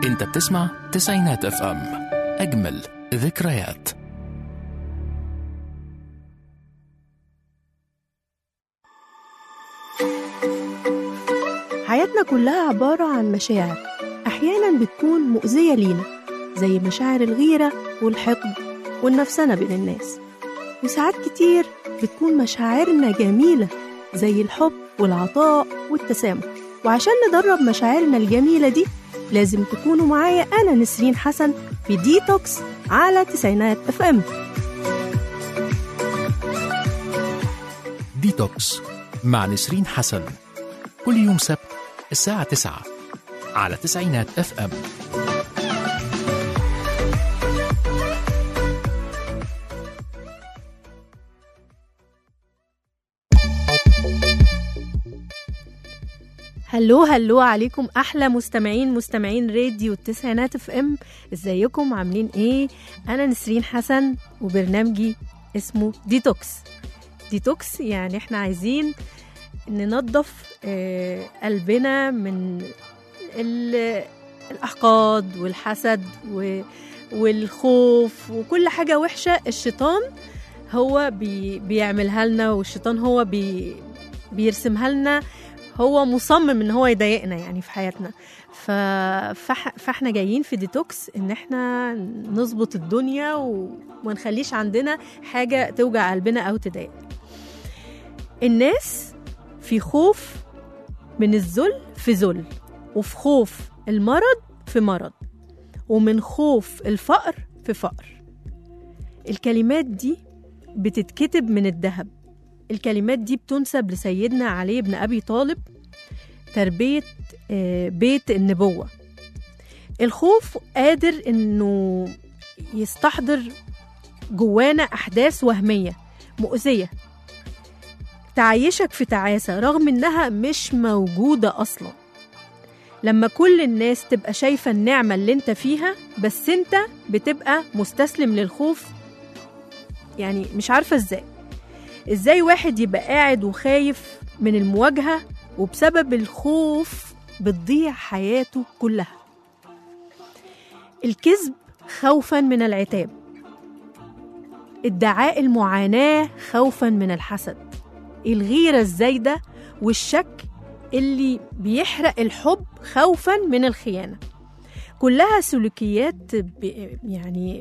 انت بتسمع تسعينات اف ام اجمل ذكريات حياتنا كلها عبارة عن مشاعر أحيانا بتكون مؤذية لينا زي مشاعر الغيرة والحقد والنفسنة بين الناس وساعات كتير بتكون مشاعرنا جميلة زي الحب والعطاء والتسامح وعشان ندرب مشاعرنا الجميلة دي لازم تكونوا معايا أنا نسرين حسن في ديتوكس على تسعينات اف ام ديتوكس مع نسرين حسن كل يوم سبت الساعة 9 على تسعينات اف ام هلو هلو عليكم احلى مستمعين مستمعين راديو التسعينات اف ام ازيكم عاملين ايه انا نسرين حسن وبرنامجي اسمه ديتوكس ديتوكس يعني احنا عايزين ننظف آه، قلبنا من ال- الاحقاد والحسد و- والخوف وكل حاجه وحشه الشيطان هو بي بيعملها لنا والشيطان هو بي بيرسمها لنا هو مصمم ان هو يضايقنا يعني في حياتنا ف... فح... فاحنا جايين في ديتوكس ان احنا نظبط الدنيا وما نخليش عندنا حاجه توجع قلبنا او تضايق الناس في خوف من الذل في ذل وفي خوف المرض في مرض ومن خوف الفقر في فقر الكلمات دي بتتكتب من الذهب الكلمات دي بتنسب لسيدنا علي بن أبي طالب تربية آه، بيت النبوة الخوف قادر إنه يستحضر جوانا أحداث وهمية مؤذية تعيشك في تعاسة رغم إنها مش موجودة أصلا لما كل الناس تبقى شايفة النعمة اللي انت فيها بس انت بتبقى مستسلم للخوف يعني مش عارفة ازاي ازاي واحد يبقى قاعد وخايف من المواجهة وبسبب الخوف بتضيع حياته كلها الكذب خوفا من العتاب ادعاء المعاناة خوفا من الحسد الغيرة الزايدة والشك اللي بيحرق الحب خوفا من الخيانة كلها سلوكيات ب- يعني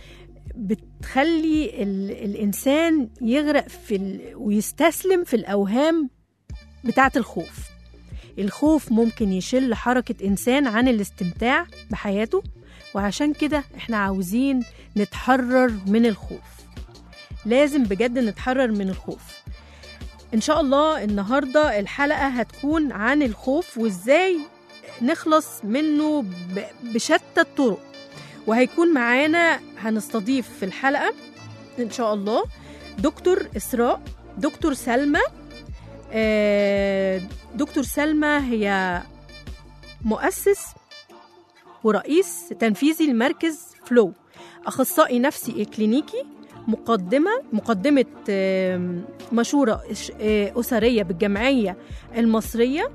بتخلي ال... الإنسان يغرق في ال... ويستسلم في الأوهام بتاعة الخوف الخوف ممكن يشل حركة إنسان عن الاستمتاع بحياته وعشان كده احنا عاوزين نتحرر من الخوف لازم بجد نتحرر من الخوف ان شاء الله النهارده الحلقه هتكون عن الخوف وازاي نخلص منه ب- بشتى الطرق وهيكون معانا هنستضيف في الحلقه ان شاء الله دكتور اسراء دكتور سلمى آه، دكتور سلمى هي مؤسس ورئيس تنفيذي لمركز فلو اخصائي نفسي كلينيكي مقدمه مقدمه آم، مشوره إش- آه، اسريه بالجمعيه المصريه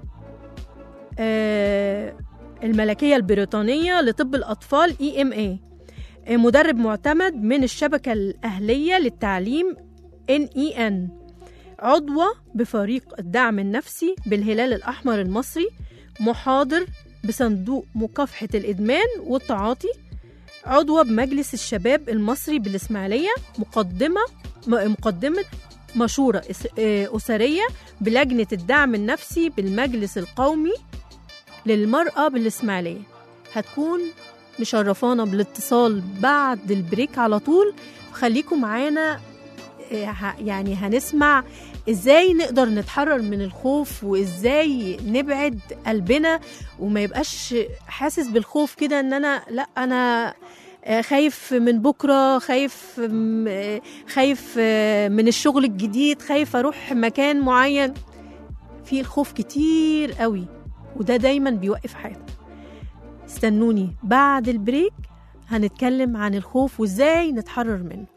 آه، الملكيه البريطانيه لطب الاطفال اي ام اي مدرب معتمد من الشبكه الاهليه للتعليم ان اي ان عضوه بفريق الدعم النفسي بالهلال الاحمر المصري محاضر بصندوق مكافحه الادمان والتعاطي عضوة بمجلس الشباب المصري بالإسماعيلية مقدمة م- مقدمة مشورة أس- آه، أسرية بلجنة الدعم النفسي بالمجلس القومي للمرأة بالإسماعيلية هتكون مشرفانا بالاتصال بعد البريك على طول خليكم معانا آه، ه- يعني هنسمع ازاي نقدر نتحرر من الخوف وازاي نبعد قلبنا وما يبقاش حاسس بالخوف كده ان انا لا انا آه، خايف من بكره خايف م- آه، خايف آه، من الشغل الجديد خايف اروح مكان معين في الخوف كتير قوي وده دايما بيوقف حياتنا استنوني بعد البريك هنتكلم عن الخوف وازاي نتحرر منه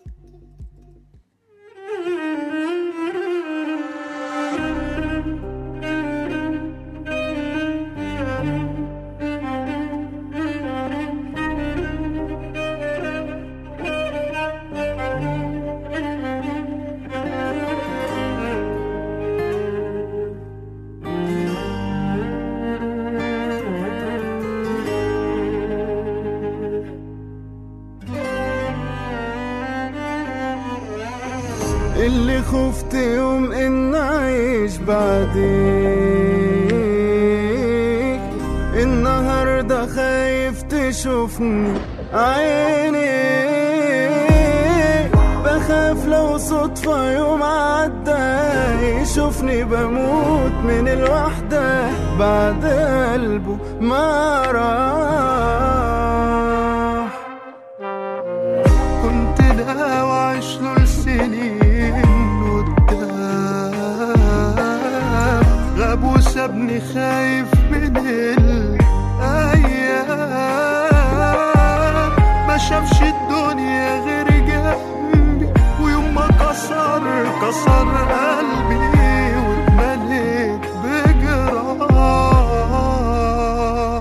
خفت يوم ان اعيش بعديك النهارده خايف تشوفني عيني بخاف لو صدفة يوم عدى يشوفني بموت من الوحدة بعد قلبه ما راح كنت ناوي اعيش له لسنين قدام غاب وسابني خايف من الايام ما شافش الدنيا غير جنبي ويوم ما كسر كسر قلبي واتمليت بجراح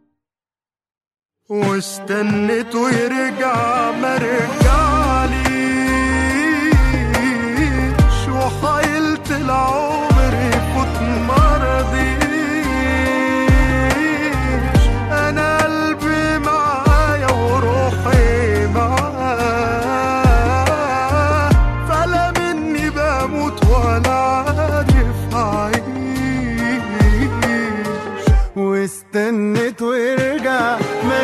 واستنيت ويرجع ما رجعليش وحايلت العمر يفوت ما رضيش انا قلبي معايا وروحي معاه فلا مني بموت ولا عارف اعيش واستنيت ويرجع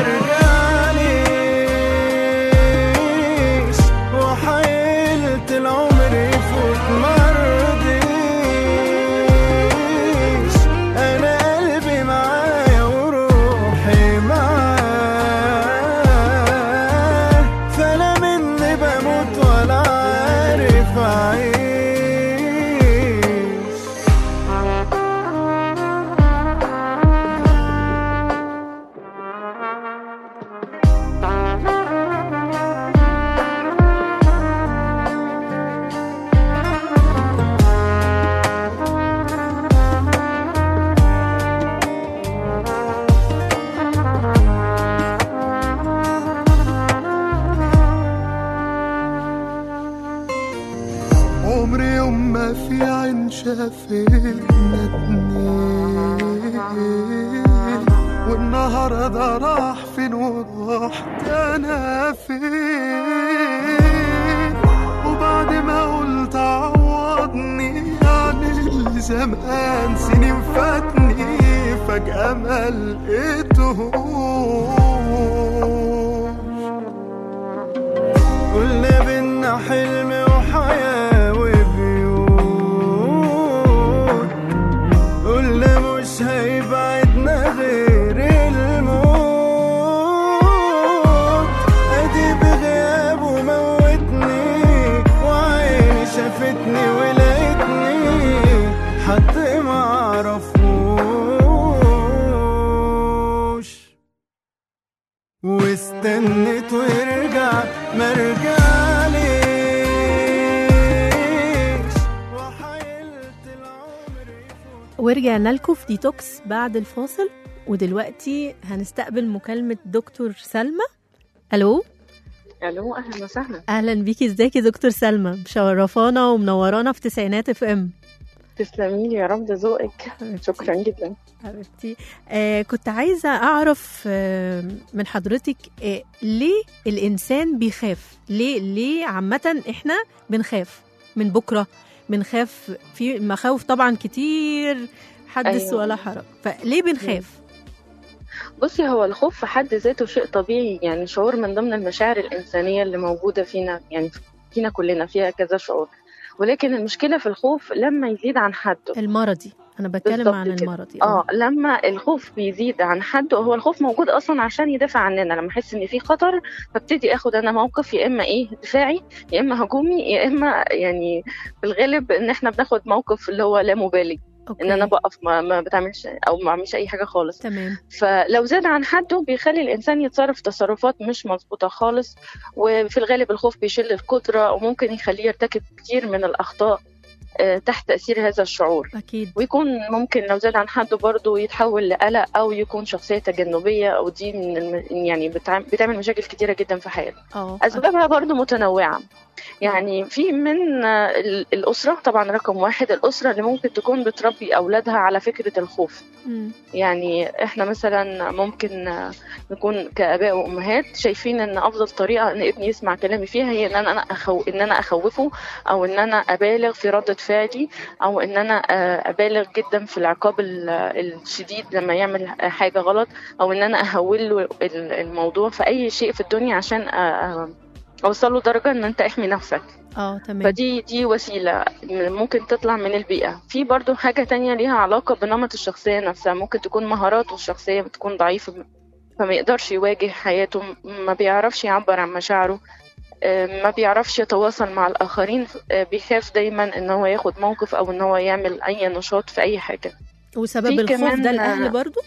مرجعليش وحايلت العمر يفوت مرضيش انا قلبي معايا وروحي معاه فلا مني بموت ولا عارف اعيش عمري يوم ما في عين شافتنا اتنين والنهارده راح فين ورحت انا فين وبعد ما قلت عوضني عن اللي زمان سنين فاتني فجأة ما لقيتهوش قلنا بينا حلم وحياة وبيوت قلنا مش هيبعدنا غير الموت ادي بغيابه موتني وعيني شافتني ولقيتني حد ما عرفوش واستنيت ويرجع ما رجعليش وحايلت العمر يفوت ورجعنا لكم في ديتوكس بعد الفاصل ودلوقتي هنستقبل مكالمة دكتور سلمى ألو الو اهلا وسهلا أهلا بيكي ازيك يا دكتور سلمى مشرفانا ومنورانا في تسعينات اف ام تسلمي لي يا رب ده ذوقك شكرا جدا حبيبتي آه كنت عايزة أعرف آه من حضرتك آه ليه الإنسان بيخاف ليه ليه عامة إحنا بنخاف من بكرة بنخاف في مخاوف طبعا كتير حدث أيوة. ولا حرج فليه بنخاف بصي هو الخوف في حد ذاته شيء طبيعي يعني شعور من ضمن المشاعر الإنسانية اللي موجودة فينا يعني فينا كلنا فيها كذا شعور ولكن المشكلة في الخوف لما يزيد عن حده المرضي أنا بتكلم بالظبط عن كده. المرضي اه لما الخوف بيزيد عن حده هو الخوف موجود اصلا عشان يدافع عننا لما احس ان في خطر فابتدي اخد انا موقف يا اما ايه دفاعي يا اما هجومي يا اما يعني في الغالب ان احنا بناخد موقف اللي هو لا مبالي أوكي. ان انا بقف ما, ما بتعملش او ما اعملش اي حاجه خالص تمام فلو زاد عن حده بيخلي الانسان يتصرف تصرفات مش مظبوطه خالص وفي الغالب الخوف بيشل القدره وممكن يخليه يرتكب كتير من الاخطاء آه، تحت تاثير هذا الشعور اكيد ويكون ممكن لو زاد عن حده برضه يتحول لقلق او يكون شخصيه تجنبيه او دي من الم... يعني بتعم- بتعمل مشاكل كتيره جدا في حياته اه اسبابها برضو متنوعه يعني في من آه، ال- الاسره طبعا رقم واحد الاسره اللي ممكن تكون بتربي اولادها على فكره الخوف مم. يعني احنا مثلا ممكن آه، نكون كاباء وامهات شايفين ان افضل طريقه ان ابني يسمع كلامي فيها هي ان انا انا أخو... ان انا اخوفه او ان انا ابالغ في رده فعلي او ان انا آه، ابالغ جدا في العقاب ال- الشديد لما يعمل حاجه غلط او ان انا اهول له ال- الموضوع في اي شيء في الدنيا عشان آه، آه، اوصل له درجه ان انت احمي نفسك اه تمام فدي دي وسيلة ممكن تطلع من البيئة في برضو حاجة تانية ليها علاقة بنمط الشخصية نفسها ممكن تكون مهاراته الشخصية بتكون ضعيفة فما يقدرش يواجه حياته ما بيعرفش يعبر عن مشاعره آه، ما بيعرفش يتواصل مع الآخرين آه، بيخاف دايما ان هو ياخد موقف او ان هو يعمل اي نشاط في اي حاجة وسبب في الخوف كمان- ده الاهل برضو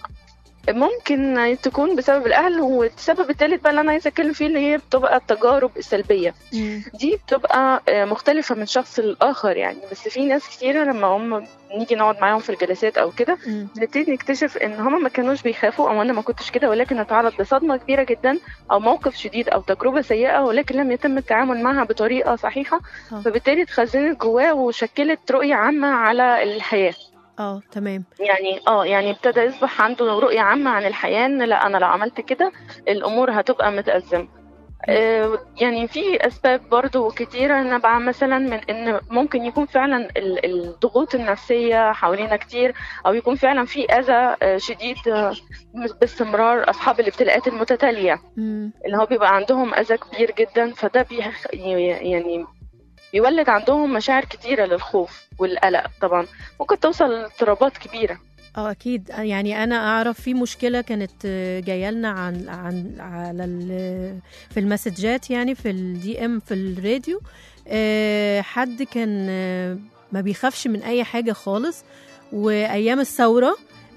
ممكن تكون بسبب الأهل والسبب الثالث بقى اللي أنا عايزة أتكلم فيه اللي هي بتبقى التجارب السلبية مم. دي بتبقى آه، مختلفة من شخص للآخر يعني بس في ناس كتيرة لما هم نيجي نقعد معاهم في الجلسات أو كده مم. نبتدي نكتشف إن هم ما كانوش بيخافوا أو أنا ما كنتش كده ولكن اتعرض لصدمة كبيرة جدا أو موقف شديد أو تجربة سيئة ولكن لم يتم التعامل معها بطريقة صحيحة آه. فبالتالي اتخزنت جواه وشكلت رؤية عامة على الحياة اه تمام يعني اه يعني ابتدى يصبح عنده رؤية عامة عن الحياة ان لا انا لو عملت كده الامور هتبقى متأزمة آه، يعني في اسباب برضو كتيرة نبع مثلا من ان ممكن يكون فعلا ال- الضغوط النفسية حوالينا كتير او يكون فعلا في اذى آه، شديد آه، باستمرار اصحاب الابتلاءات المتتالية مم. اللي هو بيبقى عندهم اذى كبير جدا فده بيخ... يعني بيولد عندهم مشاعر كتيرة للخوف والقلق طبعا ممكن توصل لاضطرابات كبيرة اه اكيد يعني انا اعرف في مشكله كانت آه، جايه لنا عن عن على ال- في المسجات يعني في الدي ام في الراديو آه، حد كان آه، ما بيخافش من اي حاجه خالص وايام الثوره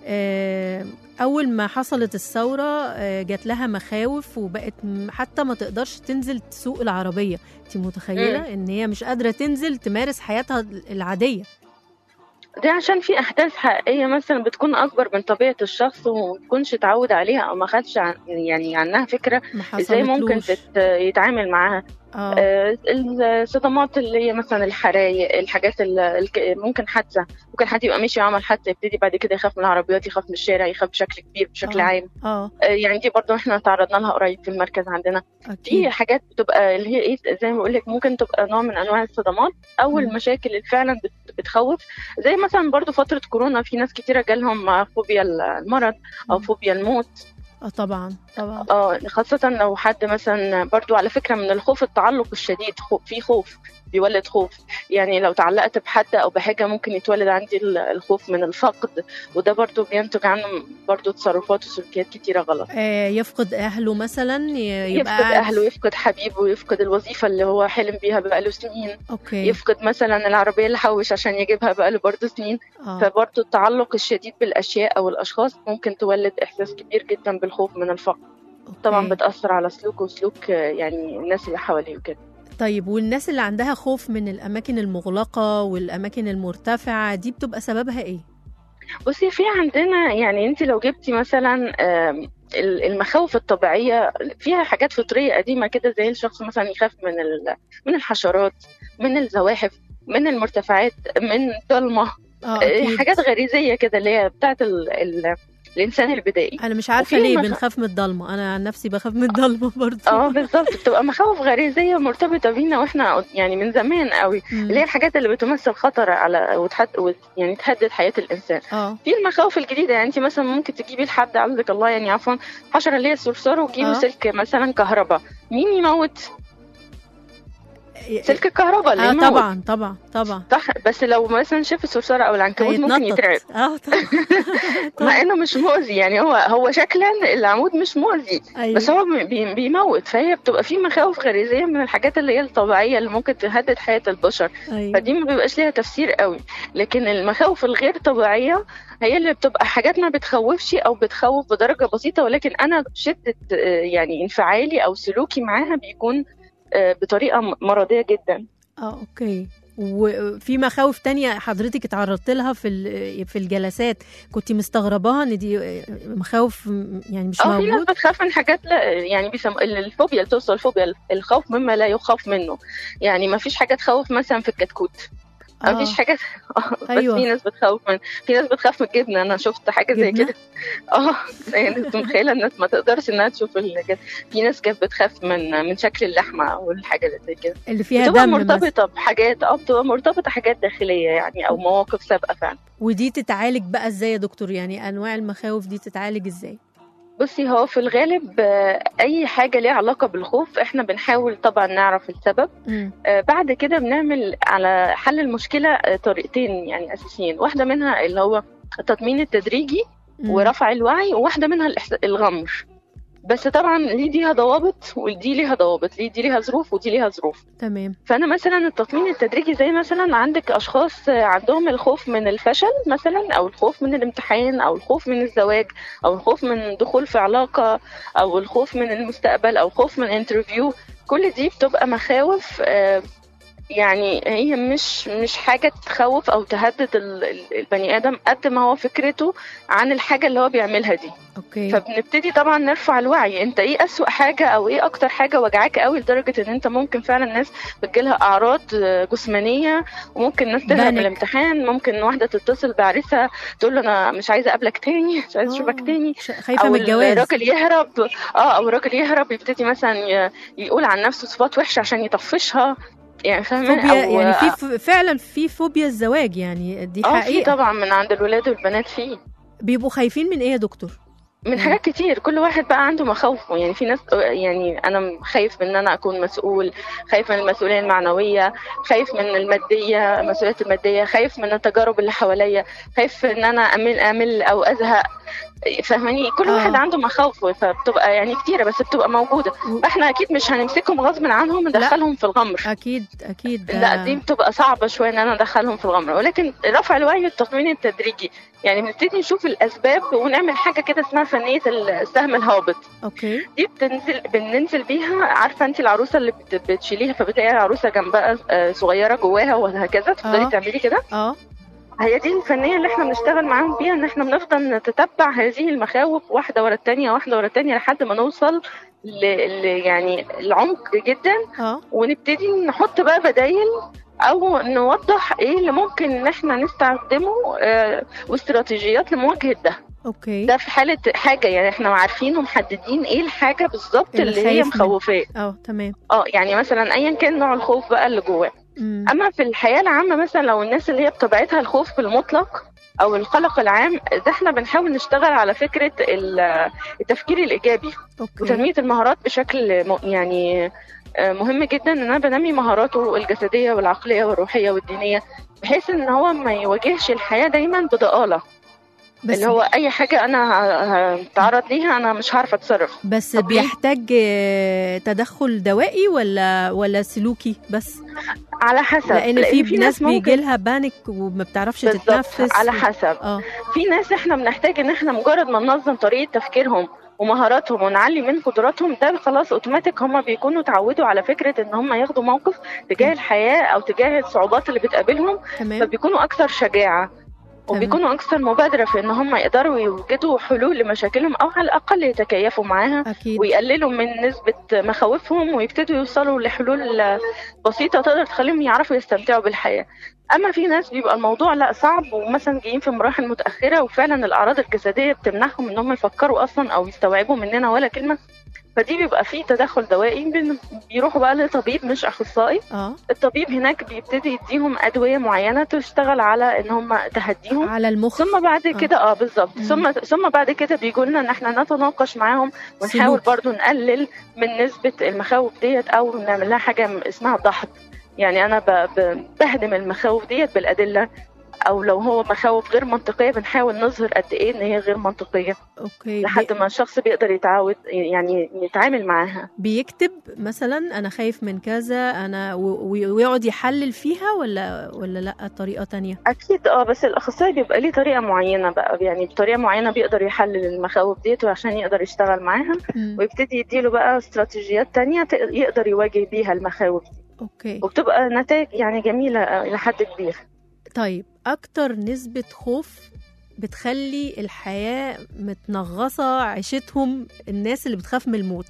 آه، اول ما حصلت الثوره آه، جات لها مخاوف وبقت م- حتى ما تقدرش تنزل تسوق العربيه انت متخيله ان هي مش قادره تنزل تمارس حياتها العاديه دي عشان في احداث حقيقيه مثلا بتكون اكبر من طبيعه الشخص وما بيكونش اتعود عليها او ما خدش عن يعني عنها فكره ما ازاي ممكن حصلتلوش تت... يتعامل معاها اه آه، الصدمات اللي هي مثلا الحرايق الحاجات اللي ممكن حادثه ممكن حد يبقى ماشي وعمل حادثه يبتدي بعد كده يخاف من العربيات يخاف من الشارع يخاف بشكل كبير بشكل آه. عام اه آه، يعني دي برضه احنا تعرضنا لها قريب في المركز عندنا في اكيد حاجات بتبقى اللي هي ايه زي ما بقول لك ممكن تبقى نوع من انواع الصدمات او مم. المشاكل اللي فعلا بت- بتخوف زي مثلا برضو فتره كورونا في ناس كتيره جالهم فوبيا المرض او مم. فوبيا الموت اه طبعا طبعا اه خاصه لو حد مثلا برضو على فكره من الخوف التعلق الشديد خو- في خوف بيولد خوف يعني لو تعلقت بحد او بحاجه ممكن يتولد عندي ال- الخوف من الفقد وده برضو بينتج عنه برضو تصرفات وسلوكيات كتيره غلط آه يفقد اهله مثلا ي- يبقى يفقد قاعد- اهله يفقد حبيبه يفقد الوظيفه اللي هو حلم بيها بقاله سنين اوكي يفقد مثلا العربيه اللي حوش عشان يجيبها بقاله برضه سنين اه فبرضه التعلق الشديد بالاشياء او الاشخاص ممكن تولد احساس كبير جدا بالخوف من الفقد طبعا أوكي. بتاثر على سلوكه وسلوك آه، يعني الناس اللي حواليه وكده طيب والناس اللي عندها خوف من الاماكن المغلقه والاماكن المرتفعه دي بتبقى سببها ايه بصي في عندنا يعني انت لو جبتي مثلا آم، ال- المخاوف الطبيعيه فيها حاجات فطريه قديمه كده زي الشخص مثلا يخاف من ال- من الحشرات من الزواحف من المرتفعات من ضلمه اه آه، اكيد حاجات غريزيه كده اللي هي بتاعت ال ال الانسان البدائي انا مش عارفه وفي ليه مخ- بنخاف من الضلمه انا عن نفسي بخاف من الضلمه برضه اه بالظبط بتبقى مخاوف غريزيه مرتبطه بينا واحنا يعني من زمان قوي مم. اللي هي الحاجات اللي بتمثل خطر على وتحد وت- يعني تهدد حياه الانسان اه في المخاوف الجديده يعني انت مثلا ممكن تجيبي لحد عزك الله يعني عفوا حشره اللي هي الصرصار وتجيبي آه. سلك مثلا كهرباء مين يموت سلك الكهرباء اللي اه يموت طبعا طبعا طبعا صح بس لو مثلا شاف الصرصار او العنكبوت ممكن هيتنطط. يترعب اه طبعا مع انه مش مؤذي يعني هو هو شكلا العمود مش مؤذي أيوة. بس هو بي- بيموت فهي بتبقى في مخاوف غريزيه من الحاجات اللي هي الطبيعيه اللي ممكن تهدد حياه البشر أيوة. فدي ما بيبقاش ليها تفسير قوي لكن المخاوف الغير طبيعيه هي اللي بتبقى حاجات ما بتخوفش او بتخوف بدرجه بسيطه ولكن انا شده آه، يعني انفعالي او سلوكي معاها بيكون آه، بطريقه م- مرضيه جدا اه اوكي وفي مخاوف تانية حضرتك اتعرضت لها في ال- في الجلسات كنت مستغرباها ان دي مخاوف يعني مش اه في ناس موجود بتخاف من حاجات لا يعني بيسموا الفوبيا اللي توصل الفوبيا الخوف مما لا يخاف منه يعني ما فيش حاجه تخوف مثلا في الكتكوت ما فيش حاجه بس أيوة. في ناس بتخوف من في ناس بتخاف من الجبنه انا شفت حاجه زي جبنة؟ كده اه يعني انت متخيله الناس ما تقدرش انها تشوف الجبنة. في ناس كانت بتخاف من من شكل اللحمه او الحاجه اللي زي كده اللي فيها بتبقى دم مثلا مرتبطه بحاجات اه بتبقى مرتبطه حاجات داخليه يعني او مواقف سابقه فعلا ودي تتعالج بقى ازاي يا دكتور يعني انواع المخاوف دي تتعالج ازاي بصي هو في الغالب آه، اي حاجه ليها علاقه بالخوف احنا بنحاول طبعا نعرف السبب مم. آه، بعد كده بنعمل على حل المشكله آه، طريقتين يعني اساسيين واحده منها اللي هو التطمين التدريجي مم. ورفع الوعي وواحده منها الإحس- الغمر بس طبعا ليه ليها ضوابط ودي ليها ضوابط ليه دي ليها ظروف ودي ليها ظروف تمام فانا مثلا التطمين التدريجي زي مثلا عندك اشخاص عندهم الخوف من الفشل مثلا او الخوف من الامتحان او الخوف من الزواج او الخوف من الدخول في علاقه او الخوف من المستقبل او الخوف من انترفيو كل دي بتبقى مخاوف آه، يعني هي مش مش حاجه تخوف او تهدد ال- ال- البني ادم قد ما هو فكرته عن الحاجه اللي هو بيعملها دي اوكي فبنبتدي طبعا نرفع الوعي انت ايه اسوأ حاجه او ايه اكتر حاجه وجعاك قوي لدرجه ان انت ممكن فعلا الناس بتجيلها اعراض آه، جسمانيه وممكن ناس تهرب من بانيك. الامتحان ممكن واحده تتصل بعريسها تقول له انا مش عايزه اقابلك تاني مش عايزه اشوفك آه، تاني ش- خايفه او من الجواز الراجل يهرب اه او الراجل يهرب يبتدي مثلا ي- يقول عن نفسه صفات وحشه عشان يطفشها يعني فاهمه فوبيا أو يعني في ف- فعلا في فوبيا الزواج يعني دي اه في حقيقه طبعا من عند الولاد والبنات فيه بيبقوا خايفين من ايه يا دكتور من حاجات كتير كل واحد بقى عنده مخاوفه يعني في ناس يعني انا خايف من ان انا اكون مسؤول خايف من المسؤوليه المعنويه خايف من الماديه المسؤوليات الماديه خايف من التجارب اللي حواليا خايف ان انا امل امل او ازهق فاهماني كل آه. واحد عنده مخاوفه فبتبقى يعني كتيره بس بتبقى موجوده و- فاحنا اكيد مش هنمسكهم غصب عنهم ندخلهم في الغمر اكيد اكيد لا ده- دي بتبقى صعبة شوية ان انا ادخلهم في الغمر ولكن رفع الوعي والتطمين التدريجي يعني بنبتدي نشوف الاسباب ونعمل حاجة كده اسمها فنية السهم الهابط اوكي دي بتنزل بننزل بيها عارفة انت العروسة اللي بت- بتشيليها فبتلاقي العروسة جنبها آه، صغيرة جواها وهكذا تفضلي آه. تعملي كده اه هي دي الفنية اللي احنا بنشتغل معاهم بيها ان احنا بنفضل نتتبع هذه المخاوف واحدة ورا التانية واحدة ورا التانية لحد ما نوصل ل... ل... يعني العمق جدا اه ونبتدي نحط بقى بدايل او نوضح ايه اللي ممكن ان احنا نستخدمه آه، واستراتيجيات لمواجهه ده اوكي ده في حاله حاجه يعني احنا عارفين ومحددين ايه الحاجه بالظبط اللي اللي, هي خايف منها. مخوفاه اه تمام اه يعني مثلا ايا كان نوع الخوف بقى اللي جواه مم. اما في الحياه العامه مثلا لو الناس اللي هي بطبيعتها الخوف بالمطلق او القلق العام ده احنا بنحاول نشتغل على فكره ال- التفكير الايجابي اوكي وتنميه المهارات بشكل م- يعني آه، مهم جدا ان انا بنمي مهاراته الجسديه والعقليه والروحيه والدينيه بحيث ان هو ما يواجهش الحياه دايما بضآلة بس اللي هو اي حاجه انا ه- هتعرض ليها انا مش عارفه اتصرف بس طب ليه؟ بيحتاج آه، تدخل دوائي ولا ولا سلوكي بس على حسب لان في ناس ممكن- بيجي لها بانيك وما بتعرفش بالظبط تتنفس على حسب اه في ناس احنا بنحتاج ان احنا مجرد ما ننظم طريقه تفكيرهم ومهاراتهم ونعلي من قدراتهم ده خلاص اوتوماتيك هم بيكونوا اتعودوا على فكره ان هم ياخدوا موقف تجاه الحياه او تجاه الصعوبات اللي بتقابلهم تمام فبيكونوا اكثر شجاعه وبيكونوا اكثر مبادره في ان هم يقدروا يوجدوا حلول لمشاكلهم او على الاقل يتكيفوا معاها اكيد ويقللوا من نسبه مخاوفهم ويبتدوا يوصلوا لحلول بسيطه تقدر تخليهم يعرفوا يستمتعوا بالحياه اما في ناس بيبقى الموضوع لا صعب ومثلا جايين في مراحل متاخره وفعلا الاعراض الجسديه بتمنعهم ان هم يفكروا اصلا او يستوعبوا مننا ولا كلمه فدي بيبقى فيه تدخل دوائي بن- بيروحوا بقى لطبيب مش اخصائي اه الطبيب هناك بيبتدي يديهم ادويه معينه تشتغل على ان هم تهديهم على المخ ثم بعد آه. كده اه بالظبط مم. ثم ثم بعد كده بيجوا لنا ان احنا نتناقش معاهم ونحاول سلوك. برضو نقلل من نسبه المخاوف ديت او نعمل لها حاجه اسمها ضغط يعني انا ب- ب- بهدم المخاوف ديت بالادله او لو هو مخاوف غير منطقيه بنحاول نظهر قد ايه ان هي غير منطقيه اوكي لحد بي- ما الشخص بيقدر يتعود يعني يتعامل معاها بيكتب مثلا انا خايف من كذا انا و- و- ويقعد يحلل فيها ولا ولا لا طريقه تانية اكيد اه بس الاخصائي بيبقى ليه طريقه معينه بقى يعني بطريقه معينه بيقدر يحلل المخاوف ديت عشان يقدر يشتغل معاها مم. ويبتدي يديله بقى استراتيجيات تانية ت- يقدر يواجه بيها المخاوف دي اوكي وبتبقى نتائج يعني جميله آه، الى حد كبير طيب اكتر نسبة خوف بتخلي الحياة متنغصة عيشتهم الناس اللي بتخاف من الموت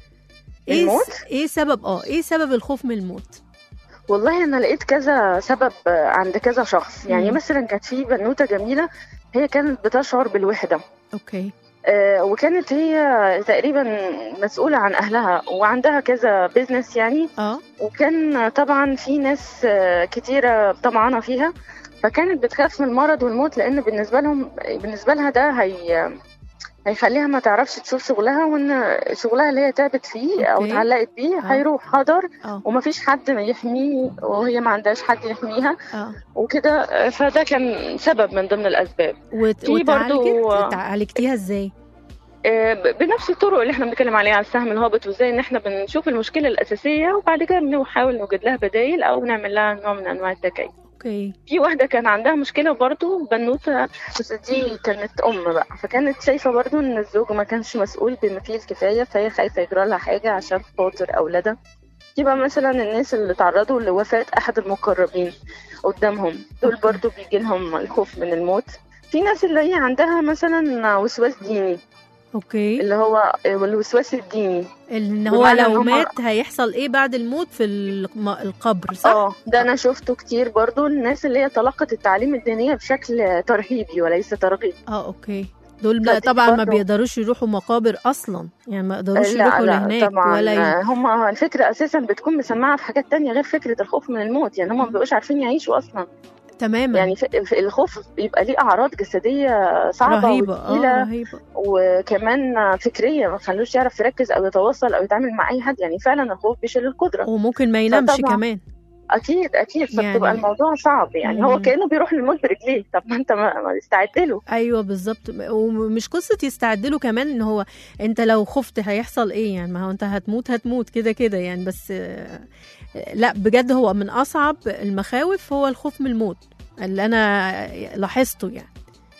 ايه الموت؟ ايه سبب اه ايه سبب الخوف من الموت والله انا لقيت كذا سبب آه، عند كذا شخص يعني مم. مثلا كانت في بنوته جميله هي كانت بتشعر بالوحده اوكي آه، وكانت هي تقريبا مسؤولة عن أهلها وعندها كذا بيزنس يعني اه وكان طبعا في ناس آه، كتيرة طمعانة فيها فكانت بتخاف من المرض والموت لأن بالنسبة لهم بالنسبة لها ده هي هيخليها ما تعرفش تشوف شغلها وان شغلها اللي هي تعبت فيه او أوكي. اتعلقت بيه آه. هيروح هدر اه ومفيش حد يحميه وهي ما عندهاش حد يحميها اه وكده آه، فده كان سبب من ضمن الاسباب وت... في برضو- وتعالجت عالجتيها ازاي آه، ب- بنفس الطرق اللي احنا بنتكلم عليها على السهم الهابط وازاي ان احنا بنشوف المشكله الاساسيه وبعد كده بنحاول نوجد لها بدائل او نعمل لها نوع من انواع التكيف اوكي في واحده كان عندها مشكله برضو بنوته بس دي كانت ام بقى فكانت شايفه برضو ان الزوج ما كانش مسؤول بما فيه الكفايه فهي خايفه يجرى لها حاجه عشان خاطر اولادها يبقى مثلا الناس اللي تعرضوا لوفاه احد المقربين قدامهم دول برضو بيجي لهم الخوف من الموت في ناس اللي هي عندها مثلا وسواس ديني اوكي اللي هو الوسواس الديني ان هو بمعنى إن لو هم- مات هيحصل ايه بعد الموت في الم- القبر صح اه ده انا شفته كتير برضو الناس اللي هي تلقت التعليم الدينية بشكل ترهيبي وليس ترغيب اه اوكي دول بقى فدي طبعا ما برضو- بيقدروش يروحوا مقابر اصلا يعني ما يقدروش لا يروحوا لا لهناك طبعا ولا ي... هم الفكرة اساسا بتكون مسمعة في حاجات تانية غير فكرة الخوف من الموت يعني هم ما بيبقوش عارفين يعيشوا اصلا تماما يعني ف- ف- الخوف بيبقى ليه اعراض جسدية صعبة رهيبه اه وتقيلة رهيبه وكمان فكرية ما خلوش يعرف يركز او يتواصل او يتعامل مع اي حد يعني فعلا الخوف بيشيل القدرة وممكن ما ينامش فطبعاً كمان اكيد اكيد فبتبقى يعني- الموضوع صعب يعني هو مم. كانه بيروح للموت برجليه طب ما انت ما ما استعد له ايوه بالظبط ومش قصه يستعد له كمان ان هو انت لو خفت هيحصل ايه يعني ما هو انت هتموت هتموت كده كده يعني بس آه، لا بجد هو من اصعب المخاوف هو الخوف من الموت اللي انا لاحظته يعني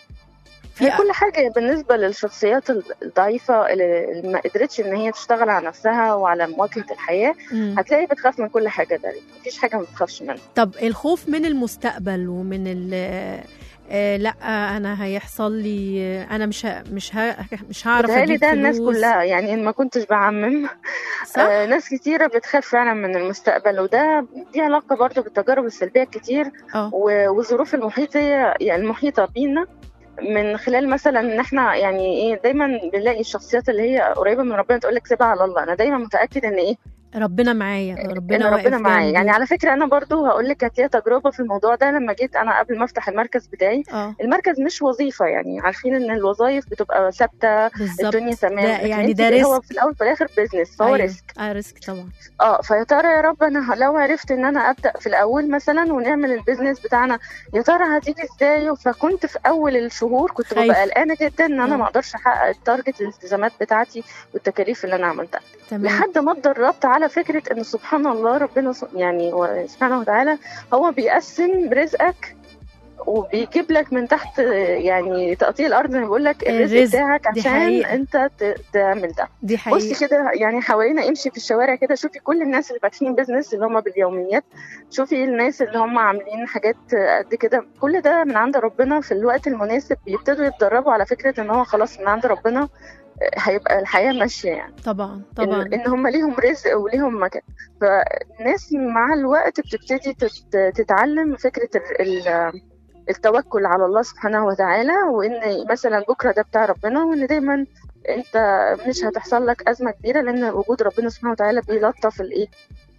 هي كل حاجة بالنسبة للشخصيات الضعيفة اللي ما قدرتش إن هي تشتغل على نفسها وعلى مواجهة الحياة مم. هتلاقي بتخاف من كل حاجة ده مفيش حاجة ما بتخافش منها طب الخوف من المستقبل ومن ال آه لا انا هيحصل لي آه، انا مش ه... مش ه... مش هعرف بتهيألي اجيب ده الناس فلوس. كلها يعني إن ما كنتش بعمم صح آه ناس كتيرة بتخاف فعلا من المستقبل وده دي علاقة برضه بالتجارب السلبية كتير اه و- والظروف المحيطة يعني المحيطة بينا من خلال مثلا ان احنا يعني ايه دايما بنلاقي الشخصيات اللي هي قريبه من ربنا تقول لك سيبها على الله انا دايما متاكد ان ايه ربنا معايا ان ربنا واقف ربنا معايا جنبي. يعني على فكره انا برضو هقول لك كانت ليا تجربه في الموضوع ده لما جيت انا قبل ما افتح المركز بتاعي اه المركز مش وظيفه يعني عارفين ان الوظائف بتبقى ثابته بالظبط الدنيا تمام ده لكن يعني انت ده هو ريسك في الاول وفي الاخر بيزنس فهو أيوة. ريسك اه ريسك طبعا اه فيا ترى يا رب انا لو عرفت ان انا ابدا في الاول مثلا ونعمل البيزنس بتاعنا يا ترى هتيجي ازاي فكنت في اول الشهور كنت خايفة. ببقى قلقانه جدا ان انا آه. ما اقدرش احقق التارجت الالتزامات بتاعتي والتكاليف اللي انا عملتها تمام لحد ما اتدربت على فكره ان سبحان الله ربنا س- يعني و- سبحانه وتعالى هو بيقسم رزقك وبيجيب لك من تحت يعني تقطيع الارض زي ما بقول لك الرزق الرزق، بتاعك دي عشان حقيقة. انت ت- تعمل ده دي حقيقة بصي كده يعني حوالينا امشي في الشوارع كده شوفي كل الناس اللي فاتحين بيزنس اللي هم باليوميات شوفي الناس اللي هم عاملين حاجات قد كده كل ده من عند ربنا في الوقت المناسب بيبتدوا يتدربوا على فكرة ان هو خلاص من عند ربنا هيبقى الحياة ماشية يعني طبعا طبعا ان, إن هم ليهم رزق وليهم مكان فالناس مع الوقت بتبتدي تت- تتعلم فكرة ال- ال- التوكل على الله سبحانه وتعالى وان مثلا بكره ده بتاع ربنا وان دايما انت مش هتحصل لك ازمه كبيره لان وجود ربنا سبحانه وتعالى بيلطف الايه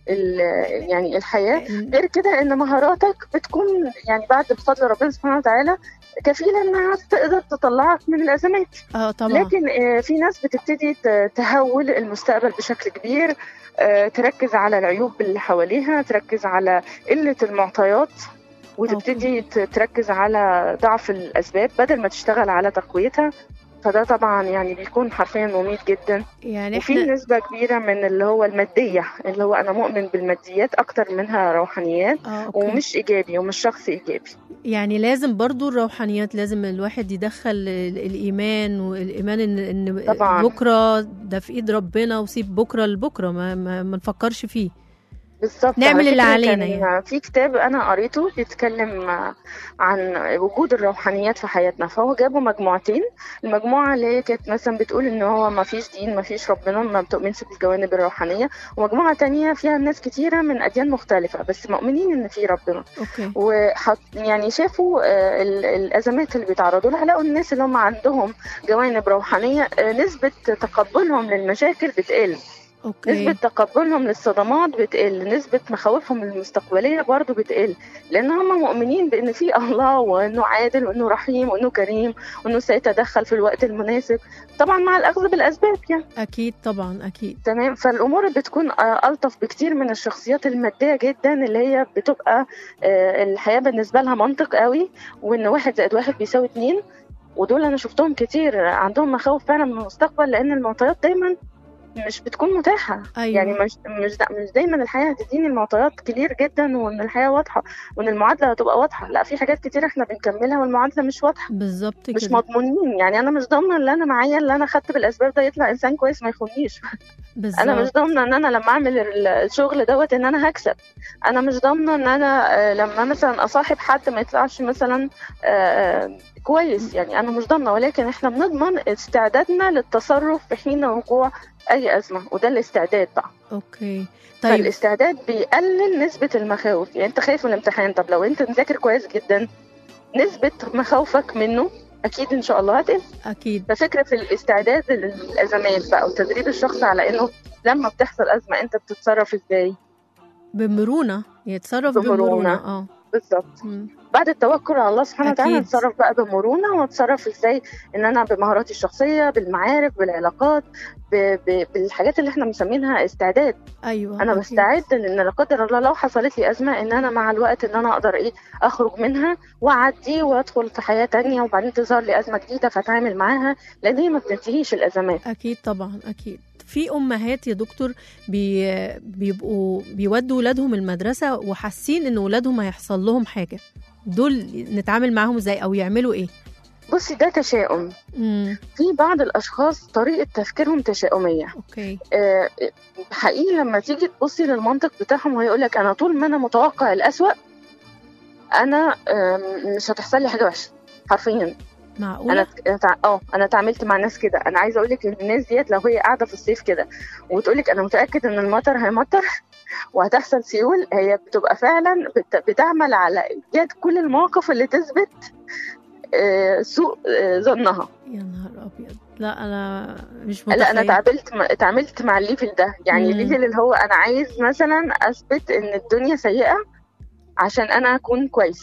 ال- يعني الحياه غير كده ان مهاراتك بتكون يعني بعد بفضل ربنا سبحانه وتعالى كفيله انها تقدر تطلعك من الازمات اه طبعا لكن آه، في ناس بتبتدي ت- تهول المستقبل بشكل كبير آه، تركز على العيوب اللي حواليها تركز على قلة المعطيات وتبتدي ت- تركز على ضعف الأسباب بدل ما تشتغل على تقويتها فده طبعا يعني بيكون حرفيا مميت جدا يعني وفي احنا نسبة كبيرة من اللي هو المادية اللي هو أنا مؤمن بالماديات أكتر منها روحانيات اه أوكي. ومش إيجابي ومش شخص إيجابي يعني لازم برضو الروحانيات لازم الواحد يدخل ال- الإيمان والإيمان إن, إن طبعاً. بكرة ده في إيد ربنا وسيب بكرة لبكرة ما, ما, ما نفكرش فيه بالظبط نعمل على اللي فكرة علينا كان يعني. في كتاب انا قريته بيتكلم عن وجود الروحانيات في حياتنا فهو جابوا مجموعتين المجموعه اللي هي كانت مثلا بتقول ان هو ما فيش دين ما فيش ربنا ما بتؤمنش بالجوانب الروحانيه ومجموعه تانية فيها ناس كتيره من اديان مختلفه بس مؤمنين ان في ربنا اوكي وحط يعني شافوا آه، ال- الازمات اللي بيتعرضوا لها لقوا الناس اللي هم عندهم جوانب روحانيه آه، نسبه تقبلهم للمشاكل بتقل اوكي نسبة تقبلهم للصدمات بتقل نسبة مخاوفهم المستقبلية برضو بتقل لأن هم مؤمنين بأن في الله وأنه عادل وأنه رحيم وأنه كريم وأنه سيتدخل في الوقت المناسب طبعا مع الأخذ بالأسباب يعني اكيد طبعا اكيد تمام فالأمور بتكون آه، ألطف بكتير من الشخصيات المادية جدا اللي هي بتبقى آه، الحياة بالنسبة لها منطق قوي وأن واحد زائد واحد بيساوي اتنين ودول أنا شفتهم كتير عندهم مخاوف فعلا من المستقبل لأن المعطيات دايما مش بتكون متاحة ايوه يعني مش مش دا مش دايما الحياه هتديني المعطيات كتير جدا وان الحياه واضحه وان المعادله هتبقى واضحه لا في حاجات كتير احنا بنكملها والمعادله مش واضحه بالظبط مش كده مضمونين يعني انا مش ضامنه اللي انا معايا اللي انا خدت بالاسباب ده يطلع انسان كويس ما يخونيش انا مش بالظبط ضامنه ان انا لما اعمل ال- الشغل دوت ان انا هكسب انا مش ضامنه ان انا آه، لما مثلا اصاحب حد ما يطلعش مثلا آه، آه، كويس يعني انا مش ضامنه ولكن احنا بنضمن استعدادنا للتصرف في حين وقوع اي ازمه وده الاستعداد بقى اوكي طيب فالاستعداد بيقلل نسبة المخاوف يعني انت خايف من الامتحان طب لو انت مذاكر كويس جدا نسبة مخاوفك منه اكيد ان شاء الله هتقل اكيد ففكرة في الاستعداد للازمات بقى وتدريب الشخص على انه لما بتحصل ازمة انت بتتصرف ازاي بمرونه يتصرف بمرونة. بمرونه اه بالظبط مم. بعد التوكل على الله سبحانه وتعالى أكيد. اتصرف بقى بمرونة واتصرف ازاي ان انا بمهاراتي الشخصية بالمعارف بالعلاقات ب... ب... بالحاجات اللي احنا مسمينها استعداد ايوه انا أكيد. بستعد ان لا قدر الله لو حصلت لي ازمه ان انا مع الوقت ان انا اقدر ايه اخرج منها واعدي وادخل في حياه تانية وبعدين تظهر لي ازمه جديده فاتعامل معاها لان هي ما بتنتهيش الازمات اكيد طبعا اكيد في امهات يا دكتور بي بيبقوا بيودوا ولادهم المدرسه وحاسين ان ولادهم هيحصل لهم حاجه دول نتعامل معاهم ازاي او يعملوا ايه بصي ده تشاؤم امم في بعض الاشخاص طريقه تفكيرهم تشاؤميه اوكي آه، حقيقي لما تيجي تبصي للمنطق بتاعهم ويقول لك انا طول ما انا متوقع الاسوأ انا آم، مش هتحصل لي حاجه وحشه حرفيا انا معقوله أنا تع- اه انا اتعاملت مع ناس كده انا عايزه اقول لك ان الناس ديت لو هي قاعده في الصيف كده وتقول لك انا متاكد ان المطر هيمطر وهتحصل سيول هي بتبقى فعلا بت- بتعمل على ايجاد كل المواقف اللي تثبت آه، سوء آه، ظنها يا نهار ابيض لا انا مش متخيل لا انا تعاملت مع- اتعاملت مع الليفل ده يعني مم. الليفل اللي هو انا عايز مثلا اثبت ان الدنيا سيئه عشان انا اكون كويس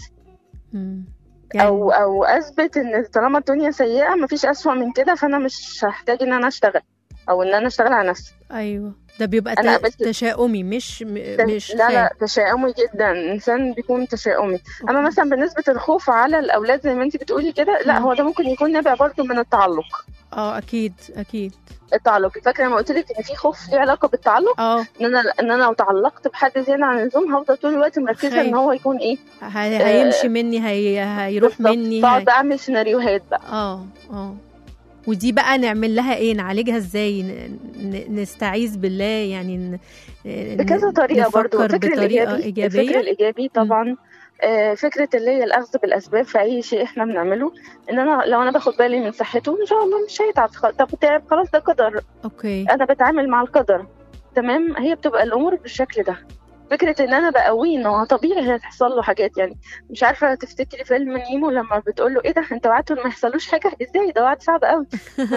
مم. يعني او او اثبت ان طالما الدنيا سيئه مفيش اسوأ من كده فانا مش هحتاج ان انا اشتغل او ان انا اشتغل على نفسي ايوه ده بيبقى أنا ت- قابلت- تشاؤمي مش م- مش لا لا خايف. تشاؤمي جدا انسان بيكون تشاؤمي اما أوكي. مثلا بالنسبه الخوف على الاولاد زي ما انت بتقولي كده لا مم. هو ده ممكن يكون نابع برضه من التعلق اه اكيد اكيد التعلق فاكره لما قلت لك ان في خوف ليه علاقه بالتعلق اه ان انا ان انا لو تعلقت بحد زياده عن اللزوم هفضل طول الوقت مركزه خايف. ان هو يكون ايه هي- هيمشي مني هي... هيروح بالظبط. مني هي... بقعد اعمل سيناريوهات بقى اه اه ودي بقى نعمل لها ايه نعالجها ازاي ن... ن... نستعيذ بالله يعني ن... ن- بكذا طريقه برضو نفكر الفكر بطريقه الايجابي الفكر ايجابيه الايجابي طبعا آه، فكره اللي هي الاخذ بالاسباب في اي شيء احنا بنعمله ان انا لو انا باخد بالي من صحته ان شاء الله مش هيتعب خ- طب تعب خلاص ده قدر اوكي انا بتعامل مع القدر تمام هي بتبقى الامور بالشكل ده فكرة ان انا بقويه ان هو طبيعي هتحصل له حاجات يعني مش عارفة تفتكري فيلم نيمو لما بتقول له ايه ده انت وعدته إن ما يحصلوش حاجة ازاي ده وعد صعب قوي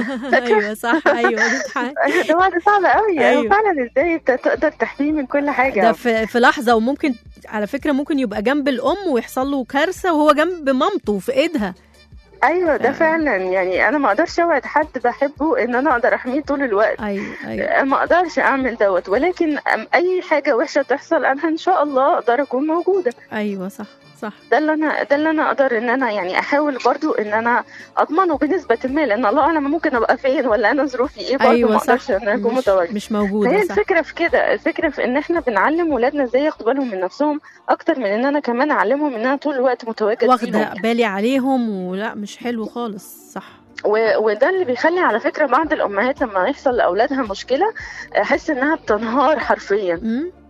ايوه صح ايوه دي حاجة. ده وعد صعب قوي يعني أيوة. فعلا ازاي انت تقدر تحميه من كل حاجة ده في, في لحظه وممكن على فكره ممكن يبقى جنب الام ويحصل له كارثه وهو جنب مامته في ايدها ايوه ده آه. فعلا يعني انا ما اقدرش اوعد حد بحبه ان انا اقدر احميه طول الوقت ايوه ايوه ما اقدرش اعمل دوت ولكن أم- اي حاجه وحشه تحصل انا ان شاء الله اقدر اكون موجوده ايوه صح صح ده اللي انا ده اللي انا اقدر ان انا يعني احاول برضو ان انا اضمنه بنسبه ما لان الله اعلم ممكن ابقى فين ولا انا ظروفي ايه برضو ايوه ما صح اقدرش ان انا اكون مش, متواجد مش فهي موجوده صح الفكره في كده الفكره في ان احنا بنعلم ولادنا ازاي ياخدوا بالهم من نفسهم اكتر من ان انا كمان اعلمهم ان انا طول الوقت متواجد واخده فيهم. بالي عليهم ولا مش حلو خالص صح و- وده اللي بيخلي على فكره بعض الامهات لما يحصل لاولادها مشكله احس انها بتنهار حرفيا امم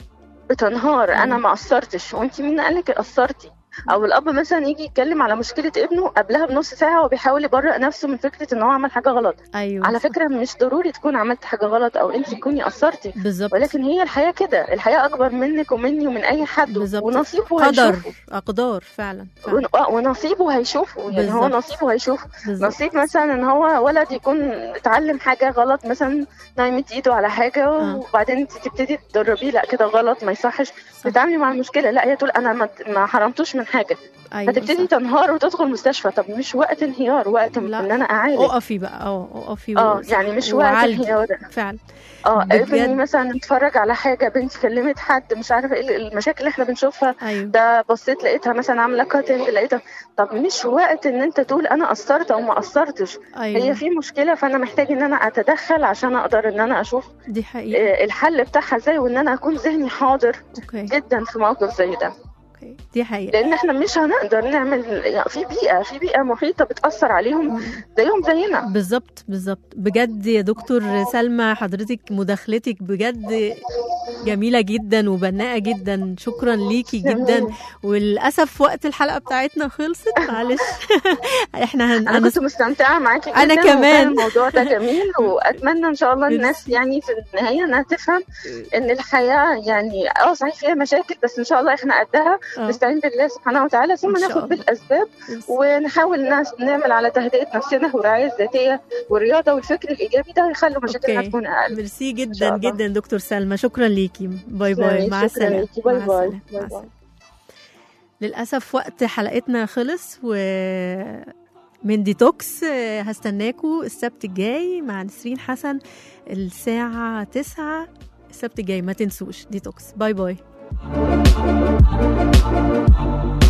بتنهار انا مم. ما قصرتش وانت مين قال لك قصرتي او الاب مثلا يجي يتكلم على مشكله ابنه قبلها بنص ساعه وبيحاول يبرئ نفسه من فكره ان هو عمل حاجه غلط ايوه على صح. فكره مش ضروري تكون عملت حاجه غلط او انت تكوني قصرتي بالظبط ولكن هي الحياه كده الحياه اكبر منك ومني ومن اي حد بالظبط. ونصيبه قدر هيشوفه اقدار فعلا, فعلا. ون- آه، ونصيبه هيشوفه يعني هو بالظبط. نصيبه هيشوفه بالظبط نصيب مثلا ان هو ولد يكون اتعلم حاجه غلط مثلا نايمت ايده على حاجه آه. وبعدين انت تبتدي تدربيه لا كده غلط ما يصحش صح. تتعاملي مع المشكله لا هي تقول انا ما, ما حرمتوش من حاجه ايوه هتبتدي صح. تنهار وتدخل مستشفى طب مش وقت انهيار وقت لا. ان انا اعالج اقفي بقى اه اقفي اه و- يعني مش وقت وعالجي. انهيار فعلا اه بجد. ابني مثلا اتفرج على حاجه بنتي كلمت حد مش عارفه ايه المشاكل اللي احنا بنشوفها ايوه ده بصيت لقيتها مثلا عامله كاتنج لقيتها طب مش وقت ان انت تقول انا قصرت او ما قصرتش ايوه هي في مشكله فانا محتاج ان انا اتدخل عشان اقدر ان انا اشوف دي حقيقة آه، الحل بتاعها ازاي وان انا اكون ذهني حاضر اوكي جدا في موقف زي ده اوكي دي حقيقة لان احنا مش هنقدر نعمل يعني في بيئه في بيئه محيطه بتاثر عليهم زيهم زينا بالظبط بالظبط بجد يا دكتور سلمى حضرتك مداخلتك بجد جميلة جدا وبناءة جدا شكرا ليكي جدا جميل. وللأسف وقت الحلقة بتاعتنا خلصت معلش احنا هن... انا أنا كنت مستمتعه معاكي جدا أنا وكان كمان. الموضوع ده جميل واتمنى ان شاء الله بس- الناس يعني في النهايه انها تفهم ان الحياه يعني اه صحيح فيها مشاكل بس ان شاء الله احنا قدها آه، نستعين بالله سبحانه وتعالى ثم إن شاء ناخد الله. بالاسباب ونحاول ناس نعمل على تهدئه نفسنا والرعايه الذاتيه والرياضه والفكر الايجابي ده يخلوا مشاكلنا أوكي. تكون اقل ميرسي شاء جدا الله. جدا دكتور سلمى شكرا ليكي باي باي تسلمي، مع شكراً السلامة ليكي. باي مع باي. السلامة. باي مع باي. السلامة. للأسف وقت حلقتنا خلص و من ديتوكس آه، هستناكوا السبت الجاي مع نسرين حسن الساعة 9 السبت الجاي ما تنسوش ديتوكس باي باي